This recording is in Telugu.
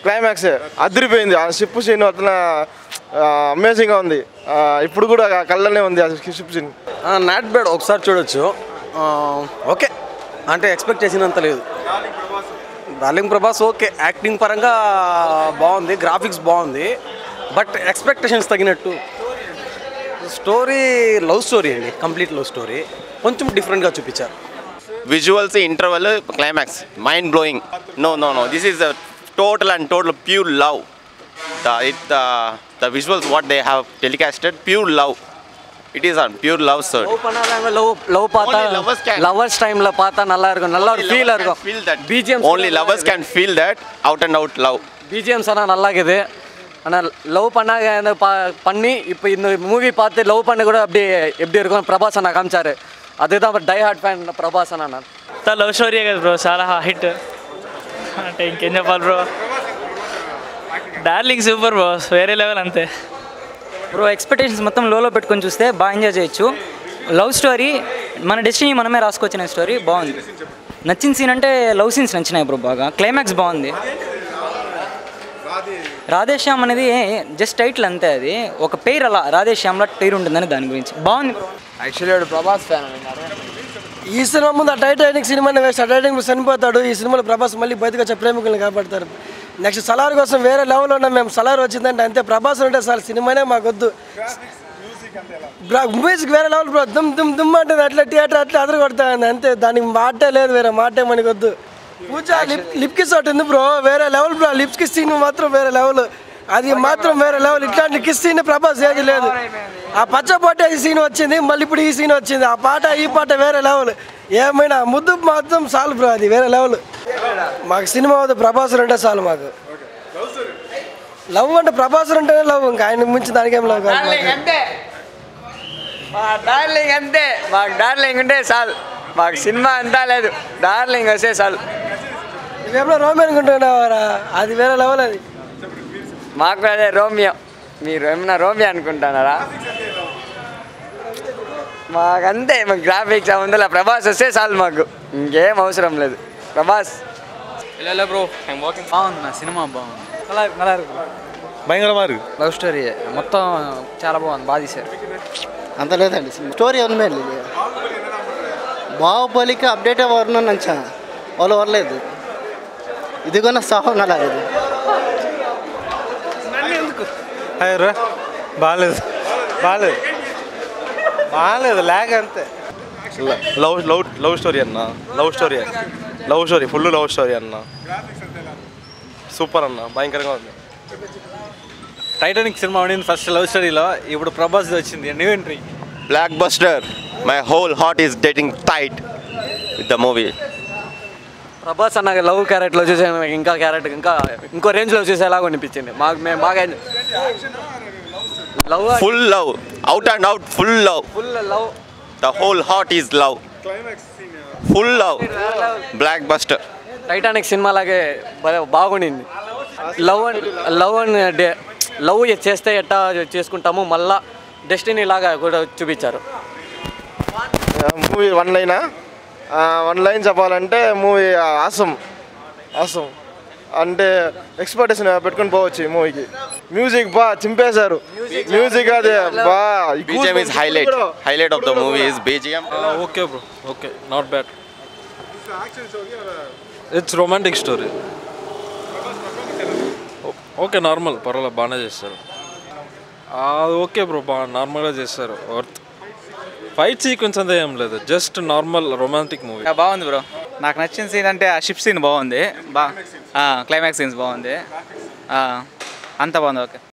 క్లైమాక్స్ అదిరిపోయింది ఆ షిప్ సీన్ అతను అమేజింగ్గా ఉంది ఆ, ఇప్పుడు కూడా ఆ కళ్ళనే ఉంది ఆ షిప్ సీన్ నాట్ బ్యాడ్ ఒకసారి చూడొచ్చు ఆ, ఓకే అంటే ఎక్స్పెక్ట్ చేసినంత లేదు డార్లింగ్ ప్రభాస్ ఓకే యాక్టింగ్ పరంగా బాగుంది గ్రాఫిక్స్ బాగుంది బట్ ఎక్స్పెక్టేషన్స్ తగినట్టు స్టోరీ లవ్ స్టోరీ అండి కంప్లీట్ లవ్ స్టోరీ కొంచెం డిఫరెంట్గా చూపించారు visuals interval climax mind blowing no no no this is total and total pure love the it the visuals what they have telecasted pure love it is on pure love sir love பண்ணாதவங்க லவ் லவ் பார்த்தா Only lovers can. லவர்ஸ் டைம்ல பார்த்தா நல்லா இருக்கும் நல்ல ஒரு ஃபீல் இருக்கும் feel that BGM only lovers can feel that out and out love BGMs ஆனால் நல்லா இருக்குது ஆனால் லவ் பண்ணாங்க இந்த பா பண்ணி இப்போ இந்த மூவி பார்த்து லவ் பண்ண கூட அப்படி எப்படி இருக்கும் பிரபாஸ் அண்ணா காமிச்சாரு அதுதான் டை ஹார்ட் ఫ్యాన్ ప్రభాస్ అన్న நான் లవ్ స్టోరీ కదా బ్రో చాలా హిట్ అంటే ఇంకేం చెప్పాలి బ్రో డార్లింగ్ సూపర్ బ్రో వేరే లెవెల్ అంతే బ్రో ఎక్స్పెక్టేషన్స్ మొత్తం లోలో పెట్టుకొని చూస్తే బాగా ఎంజాయ్ చేయొచ్చు లవ్ స్టోరీ మన డెస్టినీ మనమే రాసుకొచ్చిన స్టోరీ బాగుంది నచ్చిన సీన్ అంటే లవ్ సీన్స్ నచ్చినాయి బ్రో బాగా క్లైమాక్స్ బాగుంది రాధేశ్యామ్ అనేది జస్ట్ టైటిల్ అంతే అది ఒక పేరు అలా రాధేశ్యామ్లో పేరు ఉంటుందని దాని గురించి బాగుంది బ్రో యాక్చువల్లీ ప్రభాస్ ఫ్యాన్ ఈ సినిమా ముందు ఆ టైటానిక్ సినిమాని వేస్ట్ ఆ టైటానిక్ చనిపోతాడు ఈ సినిమాలో ప్రభాస్ మళ్ళీ బతికి వచ్చే ప్రేమికులను కాపాడతారు నెక్స్ట్ సలార్ కోసం వేరే లెవెల్లో ఉన్నాం మేము సలార్ వచ్చిందంటే అంతే ప్రభాస్ ఉంటే సార్ సినిమానే మాకొద్దు మ్యూజిక్ వేరే లెవెల్ బ్రో దుమ్ దుమ్ దుమ్ అంటే అట్లా థియేటర్ అట్లా అదరు కొడతా ఉంది అంతే దానికి మాటే లేదు వేరే మాటే మనకి వద్దు పూజ లిప్ లిప్ కిస్ ఒకటి ఉంది బ్రో వేరే level bro lip kiss scene మాత్రం వేరే లెవెల్ అది మాత్రం వేరే లెవెల్ ఇట్లాంటి కిస్ సీన్ ప్రభాస్ ఏది లేదు ఆ పచ్చ పొట్టే ఈ సీన్ వచ్చింది మళ్ళీ ఇప్పుడు ఈ సీన్ వచ్చింది ఆ పాట ఈ పాట వేరే లెవెల్ ఏమైనా ముద్దు మాత్రం చాలు బ్రో అది వేరే లెవెల్ మాకు సినిమా వద్దు ప్రభాస్ అంటే చాలు మాకు లవ్ అంటే ప్రభాస్ అంటేనే లవ్ ఇంకా ఆయన మించి దానికేం లవ్ కాదు మాకు. మా డార్లింగ్ అంతే మాకు డార్లింగ్ ఉంటే చాలు మాకు సినిమా అంతా లేదు డార్లింగ్ వస్తే చాలు నువ్వెప్పుడో రోమి అనుకుంటున్నావారా అది వేరే లెవెల్ అది మాకు అదే రోమియో మీరు ఏమన్నా రోమియో అనుకుంటున్నారా మాకంతే మాకు గ్రాఫిక్స్ ముందులో ప్రభాస్ వస్తే చాలు మాకు ఇంకేం అవసరం లేదు ప్రభాస్ బ్రో బాగుంది నా సినిమా బాగుంది பயங்கரமாக இருக்குது లవ్ స్టోరీ మొత్తం చాలా బాగుంది బాగా తీశారు ಅಂತ లేదండి ಸ್ಟೋರಿ ಒಂದ ಮೇಲೆ ಇದೆ ಬಾಹುಬಲಿಗೆ ಅಪ್ಡೇಟ್ ವರ್ಣ ನಂಚ వాళ్ళు వర్లేదు ఇది కూడా సహం అలాగది అయ్యరా బాగాలేదు బాగాలేదు బాగాలేదు ల్యాగ్ అంతే లవ్ లవ్ లవ్ స్టోరీ అన్న love story love story full love story అన్న సూపర్ అన్న భయంకరంగా ఉంది టైటానిక్ సినిమా ఉండింది ఫస్ట్ లవ్ స్టోరీలో ఇప్పుడు ప్రభాస్ వచ్చింది new entry blockbuster my whole heart is getting tight with the movie Prabhas అన్న లవ్ క్యారెక్టర్లో చూసే నాకు ఇంకా క్యారెక్టర్ ఇంకా ఇంకో రేంజ్లో చూసేలాగా అనిపించింది మాకు మేము బాగా love full love out and out full love full love the whole heart is love full love blockbuster Titanic సినిమా లాగే భలే బాగుండింది love and love and day love చేస్తే ఎట్టా చేసుకుంటాము మళ్ళా డెస్టినీ లాగా కూడా చూపించారు మూవీ వన్ లైనా వన్ లైన్ చెప్పాలంటే మూవీ ఆసం ఆసం అంటే ఎక్స్పెక్టేషన్ పెట్టుకొని పోవచ్చు ఈ మూవీకి మ్యూజిక్ బా చింపేశారు మ్యూజిక్ అదే బా ఈ BGM is goosebumps highlight. కూడా- Highlight of the movie is BGM. Okay bro okay not bad it's romantic story okay normal పర్వాలేదు బాగానే చేస్తారు అది ఓకే బ్రో బాగా నార్మల్గా చేస్తారు వర్త్ ఫైట్ సీక్వెన్స్ అంతా ఏం లేదు జస్ట్ నార్మల్ రొమాంటిక్ మూవీ బాగుంది బ్రో నాకు నచ్చిన సీన్ అంటే ఆ షిప్ సీన్ బాగుంది బా క్లైమాక్స్ సీన్స్ బాగుంది ఆ, అంతా బాగుంది ఓకే